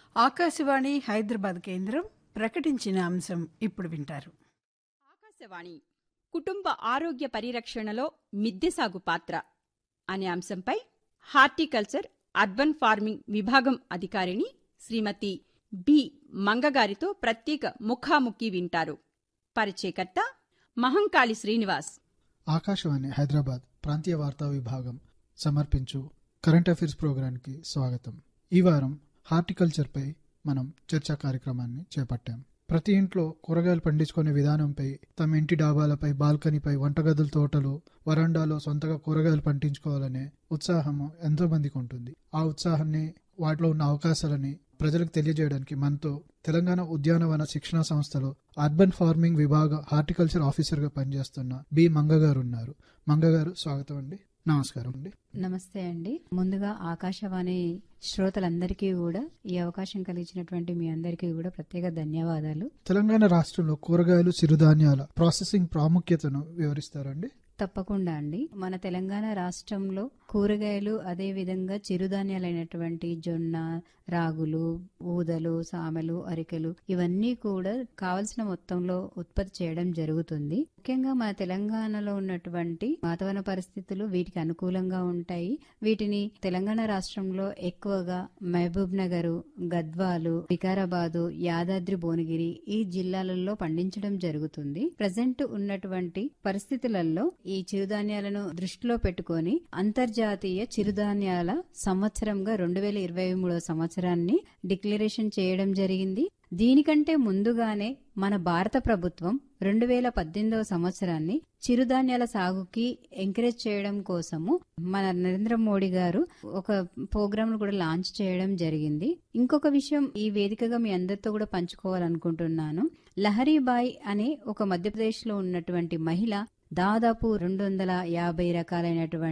ఆకాశవాణి హైదరాబాద్ కేంద్రం ప్రకటించిన అంశం ఇప్పుడు వింటారు ఆకాశవాణి కుటుంబ ఆరోగ్య పరిరక్షణలో మిద్దె సాగు పాత్ర అనే అంశంపై హార్టికల్చర్ అర్బన్ ఫార్మింగ్ విభాగం అధికారిని శ్రీమతి బి మంగగారితో ప్రత్యేక ముఖాముఖి వింటారు పరిచయకర్త మహంకాళి శ్రీనివాస్ ఆకాశవాణి హైదరాబాద్ ప్రాంతీయ వార్తా విభాగం సమర్పించు కరెంట్ అఫైర్స్ ప్రోగ్రాంకి స్వాగతం ఈ వారం హార్టికల్చర్పై మనం చర్చా కార్యక్రమాన్ని చేపట్టాం ప్రతి ఇంట్లో కూరగాయలు పండించుకునే విధానంపై తమ ఇంటి డాబాలపై బాల్కనీపై వంటగదుల తోటలు వరండాలో సొంతగా కూరగాయలు పండించుకోవాలనే ఉత్సాహము ఎంతో మందికి ఉంటుంది ఆ ఉత్సాహాన్ని వాటిలో ఉన్న అవకాశాలని ప్రజలకు తెలియజేయడానికి మనతో తెలంగాణ ఉద్యానవన శిక్షణ సంస్థలో అర్బన్ ఫార్మింగ్ విభాగ హార్టికల్చర్ ఆఫీసర్ గా పనిచేస్తున్న బి మంగ గారు ఉన్నారు మంగ గారు స్వాగతం అండి నమస్కారం అండి నమస్తే అండి ముందుగా ఆకాశవాణి శ్రోతలందరికీ కూడా ఈ అవకాశం కలిగించినటువంటి మీ అందరికీ కూడా ప్రత్యేక ధన్యవాదాలు తెలంగాణ రాష్ట్రంలో కూరగాయలు సిరుధాన్యాల ప్రాసెసింగ్ ప్రాముఖ్యతను వివరిస్తారండి తప్పకుండా అండి మన తెలంగాణ రాష్ట్రంలో కూరగాయలు అదే విధంగా చిరుధాన్యాలైనటువంటి జొన్న రాగులు ఊదలు సామెలు అరికెలు ఇవన్నీ కూడా కావలసిన మొత్తంలో ఉత్పత్తి చేయడం జరుగుతుంది ముఖ్యంగా మన తెలంగాణలో ఉన్నటువంటి వాతావరణ పరిస్థితులు వీటికి అనుకూలంగా ఉంటాయి వీటిని తెలంగాణ రాష్ట్రంలో ఎక్కువగా మహబూబ్ నగర్ గద్వాలు వికారాబాదు యాదాద్రి భువనగిరి ఈ జిల్లాలలో పండించడం జరుగుతుంది ప్రజెంట్ ఉన్నటువంటి పరిస్థితులలో ఈ చిరుధాన్యాలను దృష్టిలో పెట్టుకొని అంతర్జాతీయ చిరుధాన్యాల సంవత్సరంగా రెండు వేల ఇరవై మూడవ సంవత్సరాన్ని డిక్లరేషన్ చేయడం జరిగింది దీనికంటే ముందుగానే మన భారత ప్రభుత్వం రెండు వేల పద్దెనిమిదవ సంవత్సరాన్ని చిరుధాన్యాల సాగుకి ఎంకరేజ్ చేయడం కోసము మన నరేంద్ర మోడీ గారు ఒక ప్రోగ్రామ్ కూడా లాంచ్ చేయడం జరిగింది ఇంకొక విషయం ఈ వేదికగా మీ అందరితో కూడా పంచుకోవాలనుకుంటున్నాను లహరీబాయ్ అనే ఒక మధ్యప్రదేశ్ లో ఉన్నటువంటి మహిళ దాదాపు రెండు వందల యాభై రకాలైనటువంటి